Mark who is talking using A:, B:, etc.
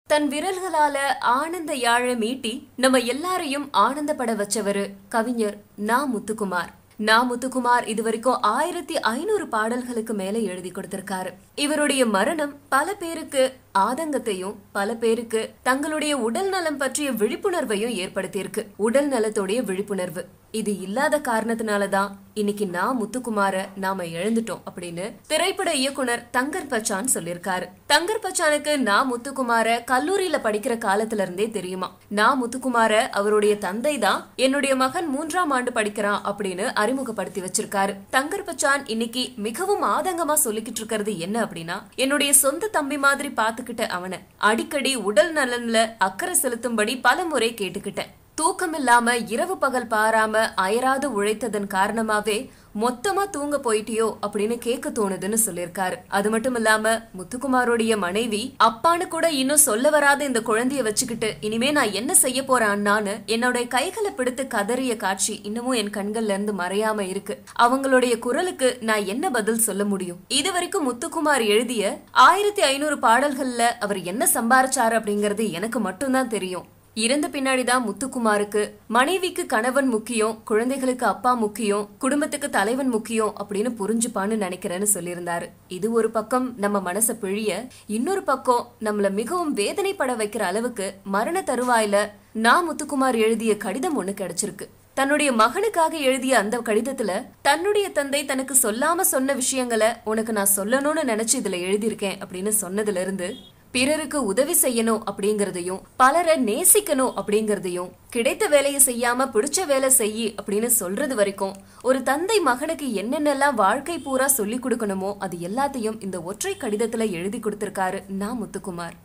A: தன் விரல்களால ஆனந்த யாழ மீட்டி நம்ம எல்லாரையும் ஆனந்தப்பட வச்சவரு கவிஞர் நா முத்துக்குமார் நா முத்துக்குமார் இதுவரைக்கும் ஆயிரத்தி ஐநூறு பாடல்களுக்கு மேல எழுதி கொடுத்திருக்காரு இவருடைய மரணம் பல பேருக்கு ஆதங்கத்தையும் பல பேருக்கு தங்களுடைய உடல் நலம் பற்றிய விழிப்புணர்வையும் ஏற்படுத்தியிருக்கு உடல் நலத்தோடைய விழிப்புணர்வு இது இல்லாத காரணத்தினாலதான் இன்னைக்கு நான் முத்துக்குமார நாம இழந்துட்டோம் அப்படின்னு திரைப்பட இயக்குனர் தங்கர் பச்சான் சொல்லியிருக்காரு தங்கர் பச்சானுக்கு நான் முத்துக்குமார கல்லூரியில படிக்கிற காலத்துல இருந்தே தெரியுமா நான் முத்துக்குமார அவருடைய தந்தை தான் என்னுடைய மகன் மூன்றாம் ஆண்டு படிக்கிறான் அப்படின்னு அறிமுகப்படுத்தி வச்சிருக்காரு தங்கர் பச்சான் இன்னைக்கு மிகவும் ஆதங்கமா சொல்லிக்கிட்டு இருக்கிறது என்ன அப்படின்னா என்னுடைய சொந்த தம்பி மாதிரி பாத்துக்கிட்ட அவனை அடிக்கடி உடல் நலன்ல அக்கறை செலுத்தும்படி பல முறை கேட்டுக்கிட்டேன் தூக்கம் இல்லாம இரவு பகல் பாராம அயராது உழைத்ததன் காரணமாவே மொத்தமா தூங்க போயிட்டியோ அப்படின்னு கேட்க தோணுதுன்னு சொல்லியிருக்காரு அது மட்டும் இல்லாம முத்துக்குமாரோடைய மனைவி அப்பான்னு கூட இன்னும் சொல்ல வராத இந்த குழந்தைய வச்சுக்கிட்டு இனிமே நான் என்ன செய்ய போறேன் அண்ணான்னு என்னோட கைகளை பிடித்து கதறிய காட்சி இன்னமும் என் கண்கள்ல இருந்து மறையாம இருக்கு அவங்களுடைய குரலுக்கு நான் என்ன பதில் சொல்ல முடியும் இது வரைக்கும் முத்துக்குமார் எழுதிய ஆயிரத்தி ஐநூறு பாடல்கள்ல அவர் என்ன சம்பாரிச்சாரு அப்படிங்கறது எனக்கு மட்டும்தான் தெரியும் இறந்த பின்னாடிதான் முத்துக்குமாருக்கு மனைவிக்கு கணவன் முக்கியம் குழந்தைகளுக்கு அப்பா முக்கியம் குடும்பத்துக்கு தலைவன் முக்கியம் அப்படின்னு புரிஞ்சுப்பான்னு நினைக்கிறேன்னு சொல்லியிருந்தாரு இது ஒரு பக்கம் நம்ம மனச பிழிய இன்னொரு பக்கம் நம்மள மிகவும் வேதனைப்பட வைக்கிற அளவுக்கு மரண தருவாயில நான் முத்துக்குமார் எழுதிய கடிதம் ஒண்ணு கிடைச்சிருக்கு தன்னுடைய மகனுக்காக எழுதிய அந்த கடிதத்துல தன்னுடைய தந்தை தனக்கு சொல்லாம சொன்ன விஷயங்களை உனக்கு நான் சொல்லணும்னு நினைச்சு இதுல எழுதியிருக்கேன் அப்படின்னு சொன்னதுல இருந்து பிறருக்கு உதவி செய்யணும் அப்படிங்கறதையும் பலரை நேசிக்கணும் அப்படிங்கறதையும் கிடைத்த வேலையை செய்யாம பிடிச்ச வேலை செய்யி அப்படின்னு சொல்றது வரைக்கும் ஒரு தந்தை மகனுக்கு என்னென்னலாம் வாழ்க்கை பூரா சொல்லி கொடுக்கணுமோ அது எல்லாத்தையும் இந்த ஒற்றை கடிதத்துல எழுதி கொடுத்திருக்காரு நா முத்துக்குமார்